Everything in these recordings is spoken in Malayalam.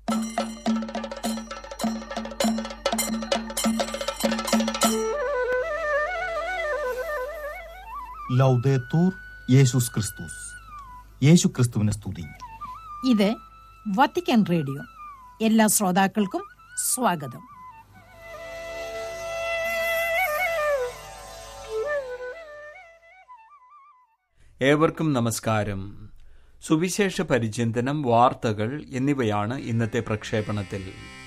ലൗദേത്തൂർ യേശുസ് ക്രിസ്തുസ് യേശു ക്രിസ്തുവിനെ സ്തുതി ഇത് വത്തിക്കാൻ റേഡിയോ എല്ലാ ശ്രോതാക്കൾക്കും സ്വാഗതം ഏവർക്കും നമസ്കാരം സുവിശേഷ പരിചിന്തനം വാർത്തകൾ എന്നിവയാണ് ഇന്നത്തെ പ്രക്ഷേപണത്തിൽ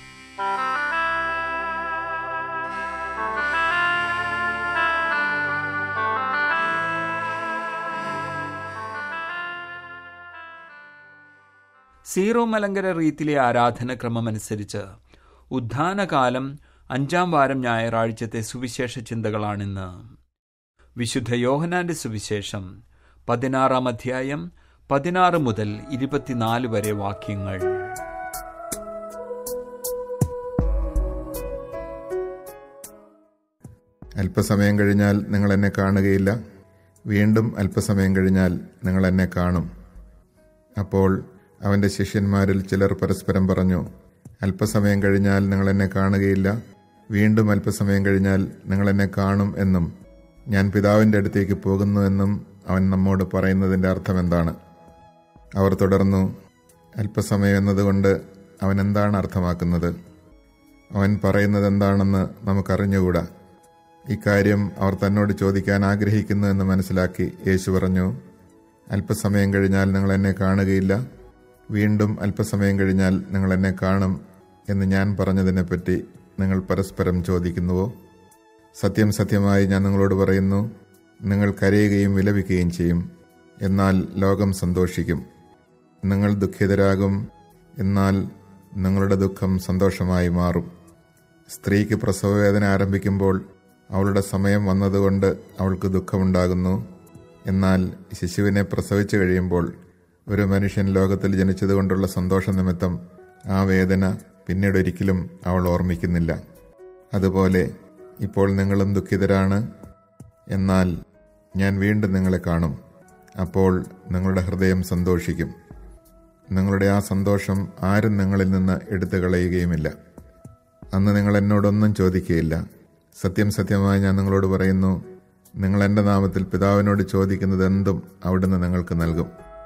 സീറോ മലങ്കര റീത്തിലെ ആരാധനക്രമമനുസരിച്ച് ഉദ്ധാനകാലം അഞ്ചാം വാരം ഞായറാഴ്ചത്തെ സുവിശേഷ ചിന്തകളാണിന്ന് വിശുദ്ധ യോഹനാന്റെ സുവിശേഷം പതിനാറാം അധ്യായം പതിനാറ് മുതൽ ഇരുപത്തിനാല് വരെ വാക്യങ്ങൾ അല്പസമയം കഴിഞ്ഞാൽ നിങ്ങൾ എന്നെ കാണുകയില്ല വീണ്ടും അല്പസമയം കഴിഞ്ഞാൽ നിങ്ങൾ എന്നെ കാണും അപ്പോൾ അവൻ്റെ ശിഷ്യന്മാരിൽ ചിലർ പരസ്പരം പറഞ്ഞു അല്പസമയം കഴിഞ്ഞാൽ നിങ്ങൾ എന്നെ കാണുകയില്ല വീണ്ടും അല്പസമയം കഴിഞ്ഞാൽ നിങ്ങൾ എന്നെ കാണും എന്നും ഞാൻ പിതാവിൻ്റെ അടുത്തേക്ക് പോകുന്നു എന്നും അവൻ നമ്മോട് പറയുന്നതിൻ്റെ അർത്ഥം എന്താണ് അവർ തുടർന്നു അല്പസമയം എന്നതുകൊണ്ട് അവൻ എന്താണ് അർത്ഥമാക്കുന്നത് അവൻ പറയുന്നത് എന്താണെന്ന് നമുക്കറിഞ്ഞുകൂടാ ഇക്കാര്യം അവർ തന്നോട് ചോദിക്കാൻ ആഗ്രഹിക്കുന്നു എന്ന് മനസ്സിലാക്കി യേശു പറഞ്ഞു അല്പസമയം കഴിഞ്ഞാൽ നിങ്ങൾ എന്നെ കാണുകയില്ല വീണ്ടും അല്പസമയം കഴിഞ്ഞാൽ നിങ്ങൾ എന്നെ കാണും എന്ന് ഞാൻ പറഞ്ഞതിനെപ്പറ്റി നിങ്ങൾ പരസ്പരം ചോദിക്കുന്നുവോ സത്യം സത്യമായി ഞാൻ നിങ്ങളോട് പറയുന്നു നിങ്ങൾ കരയുകയും വിലപിക്കുകയും ചെയ്യും എന്നാൽ ലോകം സന്തോഷിക്കും നിങ്ങൾ ദുഃഖിതരാകും എന്നാൽ നിങ്ങളുടെ ദുഃഖം സന്തോഷമായി മാറും സ്ത്രീക്ക് പ്രസവവേദന ആരംഭിക്കുമ്പോൾ അവളുടെ സമയം വന്നതുകൊണ്ട് അവൾക്ക് ദുഃഖമുണ്ടാകുന്നു എന്നാൽ ശിശുവിനെ പ്രസവിച്ചു കഴിയുമ്പോൾ ഒരു മനുഷ്യൻ ലോകത്തിൽ ജനിച്ചതുകൊണ്ടുള്ള സന്തോഷ നിമിത്തം ആ വേദന പിന്നീടൊരിക്കലും അവൾ ഓർമ്മിക്കുന്നില്ല അതുപോലെ ഇപ്പോൾ നിങ്ങളും ദുഃഖിതരാണ് എന്നാൽ ഞാൻ വീണ്ടും നിങ്ങളെ കാണും അപ്പോൾ നിങ്ങളുടെ ഹൃദയം സന്തോഷിക്കും നിങ്ങളുടെ ആ സന്തോഷം ആരും നിങ്ങളിൽ നിന്ന് എടുത്തു കളയുകയുമില്ല അന്ന് നിങ്ങൾ എന്നോടൊന്നും ചോദിക്കുകയില്ല സത്യം സത്യമായി ഞാൻ നിങ്ങളോട് പറയുന്നു നിങ്ങൾ എൻ്റെ നാമത്തിൽ പിതാവിനോട് ചോദിക്കുന്നത് എന്തും അവിടുന്ന് നിങ്ങൾക്ക് നൽകും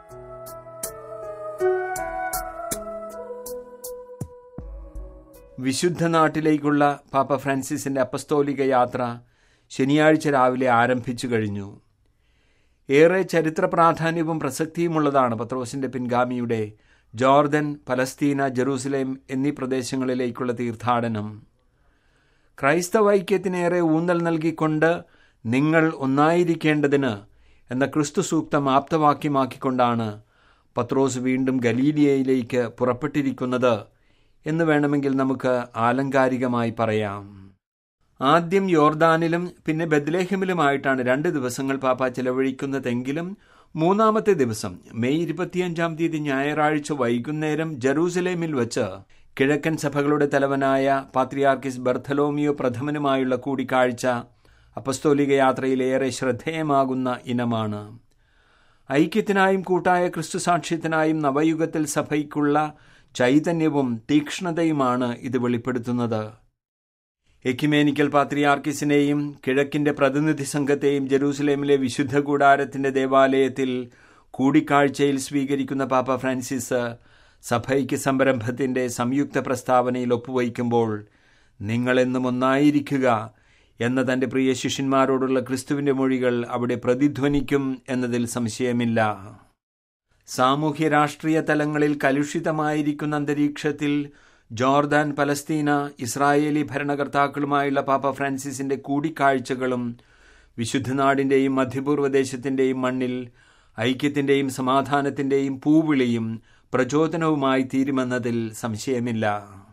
വിശുദ്ധ നാട്ടിലേക്കുള്ള പാപ്പ ഫ്രാൻസിസിന്റെ അപ്പസ്തോലിക യാത്ര ശനിയാഴ്ച രാവിലെ ആരംഭിച്ചു കഴിഞ്ഞു ഏറെ ചരിത്ര പ്രാധാന്യവും പ്രസക്തിയുമുള്ളതാണ് പത്രോസിന്റെ പിൻഗാമിയുടെ ജോർദൻ പലസ്തീന ജെറൂസലേം എന്നീ പ്രദേശങ്ങളിലേക്കുള്ള തീർത്ഥാടനം ക്രൈസ്തവ ഐക്യത്തിനേറെ ഊന്നൽ നൽകിക്കൊണ്ട് നിങ്ങൾ ഒന്നായിരിക്കേണ്ടതിന് എന്ന ക്രിസ്തു സൂക്തം ആപ്തവാക്യമാക്കിക്കൊണ്ടാണ് പത്രോസ് വീണ്ടും ഗലീലിയയിലേക്ക് പുറപ്പെട്ടിരിക്കുന്നത് എന്ന് വേണമെങ്കിൽ നമുക്ക് ആലങ്കാരികമായി പറയാം ആദ്യം യോർദാനിലും പിന്നെ ബദ്ലേഹമിലുമായിട്ടാണ് രണ്ട് ദിവസങ്ങൾ പാപ്പ ചെലവഴിക്കുന്നതെങ്കിലും മൂന്നാമത്തെ ദിവസം മെയ് ഇരുപത്തിയഞ്ചാം തീയതി ഞായറാഴ്ച വൈകുന്നേരം ജെറൂസലേമിൽ വച്ച് കിഴക്കൻ സഭകളുടെ തലവനായ പാത്രിയാർക്കിസ് ബർത്തലോമിയോ പ്രഥമനുമായുള്ള കൂടിക്കാഴ്ച അപ്പസ്തോലിക യാത്രയിലേറെ ശ്രദ്ധേയമാകുന്ന ഇനമാണ് ഐക്യത്തിനായും കൂട്ടായ ക്രിസ്തുസാക്ഷ്യത്തിനായും നവയുഗത്തിൽ സഭയ്ക്കുള്ള ചൈതന്യവും തീക്ഷ്ണതയുമാണ് ഇത് വെളിപ്പെടുത്തുന്നത് എക്യുമേനിക്കൽ പാത്രിയാർക്കിസിനെയും കിഴക്കിന്റെ പ്രതിനിധി സംഘത്തെയും ജെറൂസലേമിലെ വിശുദ്ധ കൂടാരത്തിന്റെ ദേവാലയത്തിൽ കൂടിക്കാഴ്ചയിൽ സ്വീകരിക്കുന്ന പാപ്പ ഫ്രാൻസിസ് സഭയ്ക്ക് സംരംഭത്തിന്റെ സംയുക്ത പ്രസ്താവനയിൽ ഒപ്പുവയ്ക്കുമ്പോൾ നിങ്ങളെന്നും ഒന്നായിരിക്കുക എന്ന തന്റെ പ്രിയ ശിഷ്യന്മാരോടുള്ള ക്രിസ്തുവിന്റെ മൊഴികൾ അവിടെ പ്രതിധ്വനിക്കും എന്നതിൽ സംശയമില്ല സാമൂഹ്യ രാഷ്ട്രീയ തലങ്ങളിൽ കലുഷിതമായിരിക്കുന്ന അന്തരീക്ഷത്തിൽ ജോർദാൻ പലസ്തീന ഇസ്രായേലി ഭരണകർത്താക്കളുമായുള്ള പാപ്പ ഫ്രാൻസിസിന്റെ കൂടിക്കാഴ്ചകളും വിശുദ്ധനാടിന്റെയും മധ്യപൂർവ്വദേശത്തിന്റെയും മണ്ണിൽ ഐക്യത്തിന്റെയും സമാധാനത്തിന്റെയും പൂവിളിയും പ്രചോദനവുമായി തീരുമെന്നതിൽ സംശയമില്ല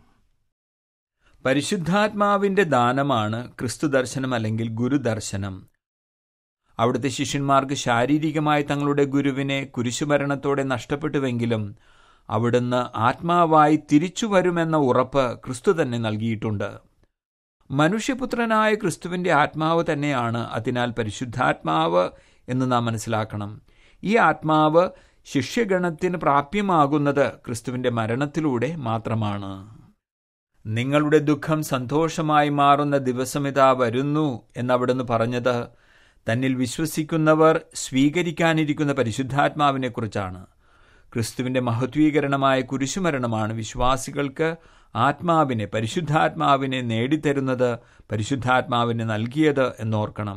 പരിശുദ്ധാത്മാവിന്റെ ദാനമാണ് ക്രിസ്തു ദർശനം അല്ലെങ്കിൽ ഗുരുദർശനം അവിടുത്തെ ശിഷ്യന്മാർക്ക് ശാരീരികമായി തങ്ങളുടെ ഗുരുവിനെ കുരിശുമരണത്തോടെ നഷ്ടപ്പെട്ടുവെങ്കിലും അവിടുന്ന് ആത്മാവായി തിരിച്ചു വരുമെന്ന ഉറപ്പ് ക്രിസ്തു തന്നെ നൽകിയിട്ടുണ്ട് മനുഷ്യപുത്രനായ ക്രിസ്തുവിന്റെ ആത്മാവ് തന്നെയാണ് അതിനാൽ പരിശുദ്ധാത്മാവ് എന്ന് നാം മനസ്സിലാക്കണം ഈ ആത്മാവ് ശിഷ്യഗണത്തിന് പ്രാപ്യമാകുന്നത് ക്രിസ്തുവിന്റെ മരണത്തിലൂടെ മാത്രമാണ് നിങ്ങളുടെ ദുഃഖം സന്തോഷമായി മാറുന്ന ദിവസമിതാ വരുന്നു എന്നവിടുന്ന് പറഞ്ഞത് തന്നിൽ വിശ്വസിക്കുന്നവർ സ്വീകരിക്കാനിരിക്കുന്ന പരിശുദ്ധാത്മാവിനെക്കുറിച്ചാണ് ക്രിസ്തുവിന്റെ മഹത്വീകരണമായ കുരിശുമരണമാണ് വിശ്വാസികൾക്ക് ആത്മാവിനെ പരിശുദ്ധാത്മാവിനെ നേടിത്തരുന്നത് പരിശുദ്ധാത്മാവിനെ നൽകിയത് എന്നോർക്കണം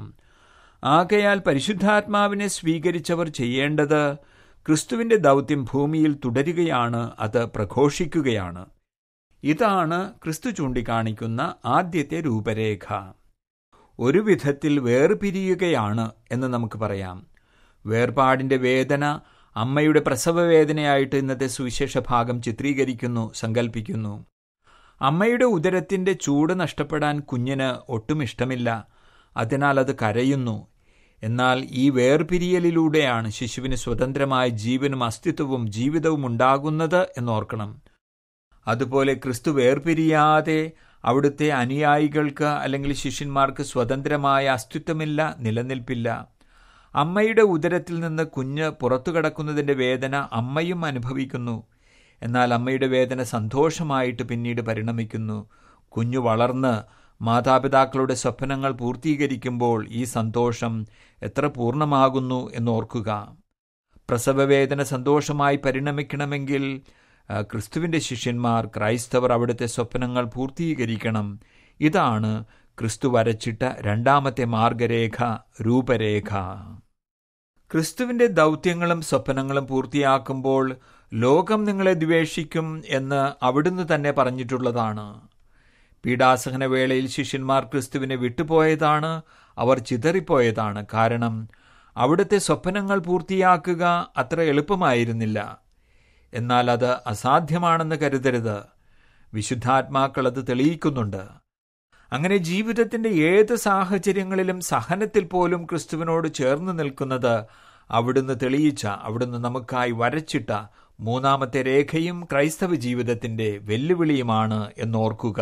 ആകയാൽ പരിശുദ്ധാത്മാവിനെ സ്വീകരിച്ചവർ ചെയ്യേണ്ടത് ക്രിസ്തുവിന്റെ ദൗത്യം ഭൂമിയിൽ തുടരുകയാണ് അത് പ്രഘോഷിക്കുകയാണ് ഇതാണ് ക്രിസ്തു ചൂണ്ടിക്കാണിക്കുന്ന ആദ്യത്തെ രൂപരേഖ ഒരു വിധത്തിൽ വേർപിരിയുകയാണ് എന്ന് നമുക്ക് പറയാം വേർപാടിന്റെ വേദന അമ്മയുടെ പ്രസവവേദനയായിട്ട് ഇന്നത്തെ സുവിശേഷ ഭാഗം ചിത്രീകരിക്കുന്നു സങ്കല്പിക്കുന്നു അമ്മയുടെ ഉദരത്തിന്റെ ചൂട് നഷ്ടപ്പെടാൻ കുഞ്ഞിന് ഒട്ടും ഇഷ്ടമില്ല അതിനാൽ അത് കരയുന്നു എന്നാൽ ഈ വേർപിരിയലിലൂടെയാണ് ശിശുവിന് സ്വതന്ത്രമായ ജീവനും അസ്തിത്വവും ജീവിതവും ഉണ്ടാകുന്നത് എന്നോർക്കണം അതുപോലെ ക്രിസ്തു വേർപിരിയാതെ അവിടുത്തെ അനുയായികൾക്ക് അല്ലെങ്കിൽ ശിഷ്യന്മാർക്ക് സ്വതന്ത്രമായ അസ്തിത്വമില്ല നിലനിൽപ്പില്ല അമ്മയുടെ ഉദരത്തിൽ നിന്ന് കുഞ്ഞ് പുറത്തു കടക്കുന്നതിന്റെ വേദന അമ്മയും അനുഭവിക്കുന്നു എന്നാൽ അമ്മയുടെ വേദന സന്തോഷമായിട്ട് പിന്നീട് പരിണമിക്കുന്നു കുഞ്ഞു വളർന്ന് മാതാപിതാക്കളുടെ സ്വപ്നങ്ങൾ പൂർത്തീകരിക്കുമ്പോൾ ഈ സന്തോഷം എത്ര പൂർണ്ണമാകുന്നു എന്നോർക്കുക പ്രസവവേദന സന്തോഷമായി പരിണമിക്കണമെങ്കിൽ ആ, ക്രിസ്തുവിന്റെ ശിഷ്യന്മാർ ക്രൈസ്തവർ അവിടുത്തെ സ്വപ്നങ്ങൾ പൂർത്തീകരിക്കണം ഇതാണ് ക്രിസ്തു വരച്ചിട്ട രണ്ടാമത്തെ മാർഗരേഖ രൂപരേഖ ക്രിസ്തുവിന്റെ ദൗത്യങ്ങളും സ്വപ്നങ്ങളും പൂർത്തിയാക്കുമ്പോൾ ലോകം നിങ്ങളെ ദ്വേഷിക്കും എന്ന് അവിടുന്ന് തന്നെ പറഞ്ഞിട്ടുള്ളതാണ് പീഡാസഹന വേളയിൽ ശിഷ്യന്മാർ ക്രിസ്തുവിനെ വിട്ടുപോയതാണ് അവർ ചിതറിപ്പോയതാണ് കാരണം അവിടുത്തെ സ്വപ്നങ്ങൾ പൂർത്തിയാക്കുക അത്ര എളുപ്പമായിരുന്നില്ല എന്നാൽ അത് അസാധ്യമാണെന്ന് കരുതരുത് വിശുദ്ധാത്മാക്കൾ അത് തെളിയിക്കുന്നുണ്ട് അങ്ങനെ ജീവിതത്തിന്റെ ഏത് സാഹചര്യങ്ങളിലും സഹനത്തിൽ പോലും ക്രിസ്തുവിനോട് ചേർന്ന് നിൽക്കുന്നത് അവിടുന്ന് തെളിയിച്ച അവിടുന്ന് നമുക്കായി വരച്ചിട്ട മൂന്നാമത്തെ രേഖയും ക്രൈസ്തവ ജീവിതത്തിന്റെ വെല്ലുവിളിയുമാണ് എന്നോർക്കുക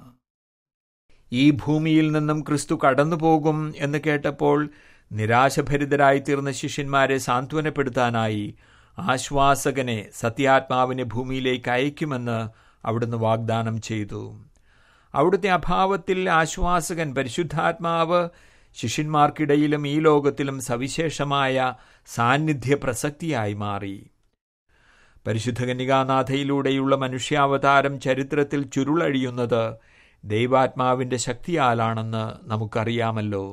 ഈ ഭൂമിയിൽ നിന്നും ക്രിസ്തു കടന്നുപോകും എന്ന് കേട്ടപ്പോൾ നിരാശഭരിതരായി തീർന്ന ശിഷ്യന്മാരെ സാന്ത്വനപ്പെടുത്താനായി ആശ്വാസകനെ സത്യാത്മാവിനെ ഭൂമിയിലേക്ക് അയക്കുമെന്ന് അവിടുന്ന് വാഗ്ദാനം ചെയ്തു അവിടുത്തെ അഭാവത്തിൽ ആശ്വാസകൻ പരിശുദ്ധാത്മാവ് ശിഷ്യന്മാർക്കിടയിലും ഈ ലോകത്തിലും സവിശേഷമായ സാന്നിധ്യ പ്രസക്തിയായി മാറി പരിശുദ്ധ കന്യകാനാഥയിലൂടെയുള്ള മനുഷ്യാവതാരം ചരിത്രത്തിൽ ചുരുളഴിയുന്നത് ദൈവാത്മാവിന്റെ ശക്തിയാലാണെന്ന് നമുക്കറിയാമല്ലോ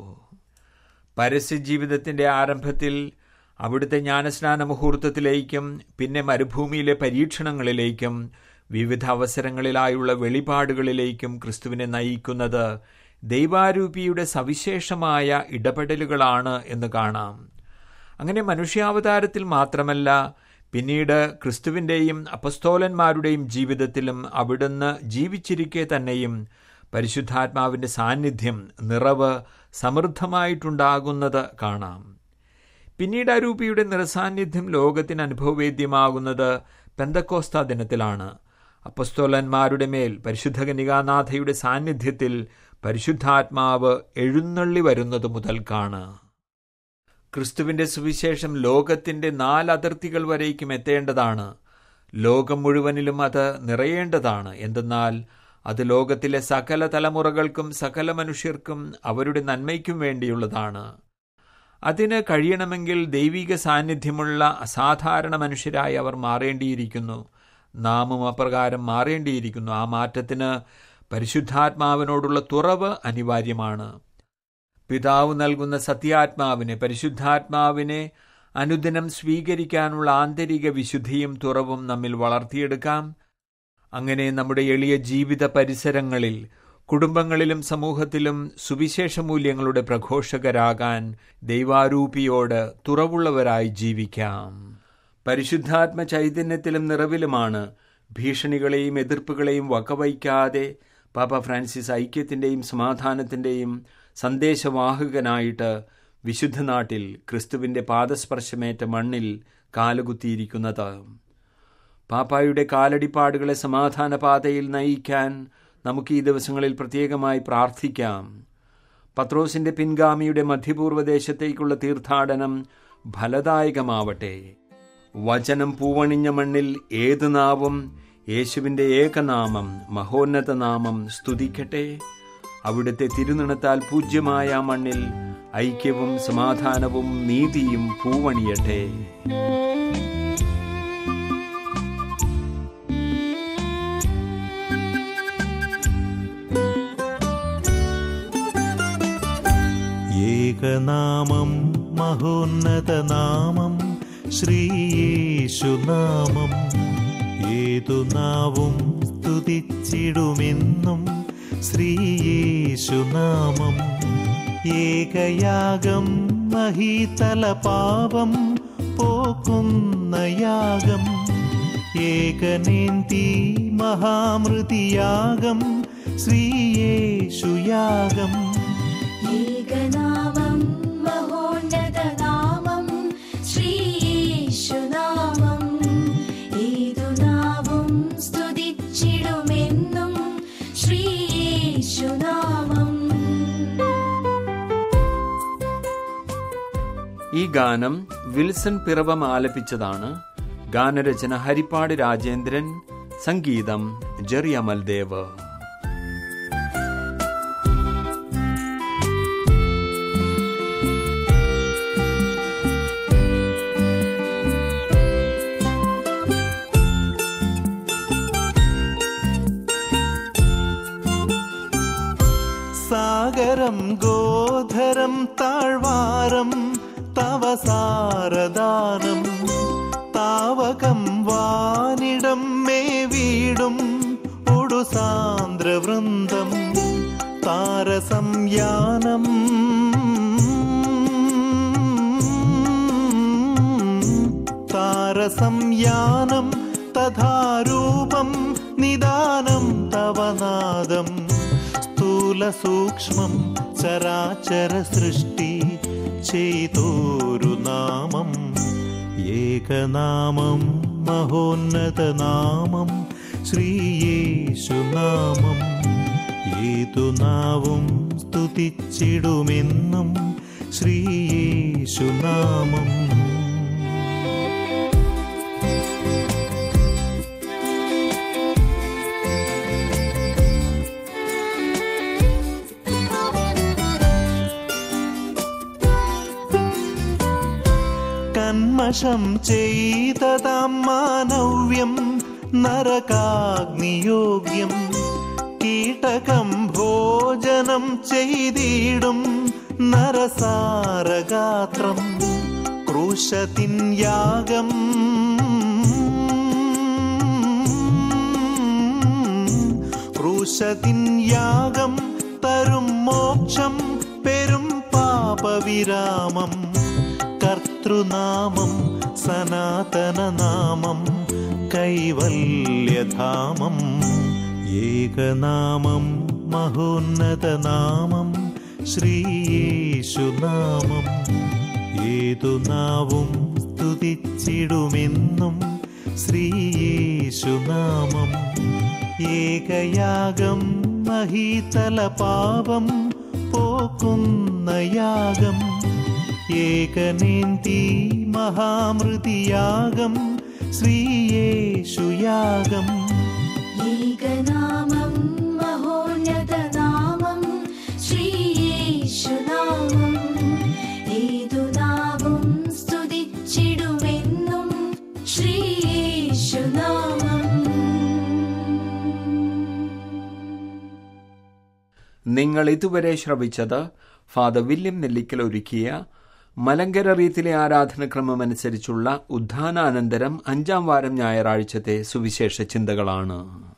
പരസ്യജീവിതത്തിന്റെ ആരംഭത്തിൽ അവിടുത്തെ ജ്ഞാനസ്നാന മുഹൂർത്തത്തിലേക്കും പിന്നെ മരുഭൂമിയിലെ പരീക്ഷണങ്ങളിലേക്കും വിവിധ അവസരങ്ങളിലായുള്ള വെളിപാടുകളിലേക്കും ക്രിസ്തുവിനെ നയിക്കുന്നത് ദൈവാരൂപിയുടെ സവിശേഷമായ ഇടപെടലുകളാണ് എന്ന് കാണാം അങ്ങനെ മനുഷ്യാവതാരത്തിൽ മാത്രമല്ല പിന്നീട് ക്രിസ്തുവിൻ്റെയും അപസ്തോലന്മാരുടെയും ജീവിതത്തിലും അവിടുന്ന് ജീവിച്ചിരിക്കെ തന്നെയും പരിശുദ്ധാത്മാവിൻ്റെ സാന്നിധ്യം നിറവ് സമൃദ്ധമായിട്ടുണ്ടാകുന്നത് കാണാം പിന്നീട് അരൂപിയുടെ നിറസാന്നിധ്യം ലോകത്തിന് അനുഭവവേദ്യമാകുന്നത് പെന്തക്കോസ്ത ദിനത്തിലാണ് അപ്പസ്തോലന്മാരുടെ മേൽ പരിശുദ്ധ കനികാനാഥയുടെ സാന്നിധ്യത്തിൽ പരിശുദ്ധാത്മാവ് എഴുന്നള്ളി വരുന്നത് മുതൽക്കാണ് ക്രിസ്തുവിന്റെ സുവിശേഷം ലോകത്തിന്റെ നാലതിർത്തികൾ വരേക്കും എത്തേണ്ടതാണ് ലോകം മുഴുവനിലും അത് നിറയേണ്ടതാണ് എന്തെന്നാൽ അത് ലോകത്തിലെ സകല തലമുറകൾക്കും സകല മനുഷ്യർക്കും അവരുടെ നന്മയ്ക്കും വേണ്ടിയുള്ളതാണ് അതിന് കഴിയണമെങ്കിൽ ദൈവിക സാന്നിധ്യമുള്ള അസാധാരണ മനുഷ്യരായി അവർ മാറേണ്ടിയിരിക്കുന്നു നാമും അപ്രകാരം മാറേണ്ടിയിരിക്കുന്നു ആ മാറ്റത്തിന് പരിശുദ്ധാത്മാവിനോടുള്ള തുറവ് അനിവാര്യമാണ് പിതാവ് നൽകുന്ന സത്യാത്മാവിനെ പരിശുദ്ധാത്മാവിനെ അനുദിനം സ്വീകരിക്കാനുള്ള ആന്തരിക വിശുദ്ധിയും തുറവും നമ്മിൽ വളർത്തിയെടുക്കാം അങ്ങനെ നമ്മുടെ എളിയ ജീവിത പരിസരങ്ങളിൽ കുടുംബങ്ങളിലും സമൂഹത്തിലും സുവിശേഷ മൂല്യങ്ങളുടെ പ്രഘോഷകരാകാൻ ദൈവാരൂപിയോട് തുറവുള്ളവരായി ജീവിക്കാം പരിശുദ്ധാത്മ ചൈതന്യത്തിലും നിറവിലുമാണ് ഭീഷണികളെയും എതിർപ്പുകളെയും വകവയ്ക്കാതെ പാപ്പ ഫ്രാൻസിസ് ഐക്യത്തിൻ്റെയും സമാധാനത്തിൻ്റെയും സന്ദേശവാഹകനായിട്ട് വിശുദ്ധ നാട്ടിൽ ക്രിസ്തുവിൻ്റെ പാദസ്പർശമേറ്റ മണ്ണിൽ കാലുകുത്തിയിരിക്കുന്നത് പാപ്പായുടെ കാലടിപ്പാടുകളെ സമാധാന പാതയിൽ നയിക്കാൻ നമുക്ക് ഈ ദിവസങ്ങളിൽ പ്രത്യേകമായി പ്രാർത്ഥിക്കാം പത്രോസിന്റെ പിൻഗാമിയുടെ മധ്യപൂർവ്വ ദേശത്തേക്കുള്ള തീർത്ഥാടനം ഫലദായകമാവട്ടെ വചനം പൂവണിഞ്ഞ മണ്ണിൽ ഏത് നാവും യേശുവിൻ്റെ ഏകനാമം മഹോന്നത നാമം സ്തുതിക്കട്ടെ അവിടുത്തെ തിരുനിണത്താൽ പൂജ്യമായ ആ മണ്ണിൽ ഐക്യവും സമാധാനവും നീതിയും പൂവണിയട്ടെ ഏകനാമം മഹോന്നതനാമം ശ്രീയേശുനാമം ഏതു നാവും സ്തുതിച്ചിടുമെന്നും ശ്രീയേശുനാമം ഏകയാഗം മഹീതല പാപം പോക്കുന്ന യാഗം ഏകനേന്തി മഹാമൃതിയാഗം ശ്രീയേശുയാഗം ഏകനാമം മഹോന്നതനാമം ശ്രീയേശുനാമം ഏതു നാവും സ്തുതിച്ചിടുമെന്നും ശ്രീയേശുനാമം ഈ ഗാനം വിൽസൺ പിറവം ആലപിച്ചതാണ് ഗാനരചന ഹരിപ്പാട് രാജേന്ദ്രൻ സംഗീതം ജെറിയമൽ ദേവ് സാഗരം ഗോധരം താഴ്വാരം തവ സാരദാനം താവകം വാനിടം മേ വീടും ഒടുസാന്ദ്രവൃന്ദം താരസംയാനം താരസംയാനം തഥാരൂപം നിദാനം തവ നാദം സ്ഥൂലസൂക്ഷ്മം ചരാചര സൃഷ്ടി ചെയ്തോരു നാമം ഏകനാമം മഹോന്നതനാമം ശ്രീയേശുനാമം ഏതു നാവും സ്തുതിച്ചിടുമെന്നും ശ്രീയേശുനാമം കന്മഷം ചെയ്തതാം മാനവ്യം നരകാഗ്നിയോഗ്യം കീടകം ഭോജനം ചെയ്തിടും നരസാരഗാത്രം ക്രൂശത്തിൻ യാഗം ക്രൂശത്തിൻ യാഗം തരും മോക്ഷം പെരും പാപവിരാമം കർത്തൃനാമം സനാതനനാമം കൈവല്യധാമം ഏകനാമം മഹോന്നതനാമം ശ്രീയേശുനാമം ഏതു നാവും സ്തുതിച്ചിടുമെന്നും ശ്രീയേശുനാമം ഏകയാഗം മഹീതല പാപം പോക്കുന്ന യാഗം ഏകനേന്തി മഹാമൃതിയാഗം ശ്രീയേശുയാഗം ഏകനാമം മഹോന്നതനാമം ശ്രീയേശുനാമം ഏതു നാവും സ്തുതിച്ചിടുമെന്നും ശ്രീയേശുനാമം നിങ്ങൾ ഇതുവരെ ശ്രവിച്ചത് ഫാദർ വില്യം നെല്ലിക്കൽ ഒരുക്കിയ മലങ്കര റീത്തിലെ ആരാധനക്രമമനുസരിച്ചുള്ള ഉദ്ധാനാനന്തരം അഞ്ചാം വാരം ഞായറാഴ്ചത്തെ സുവിശേഷ ചിന്തകളാണ്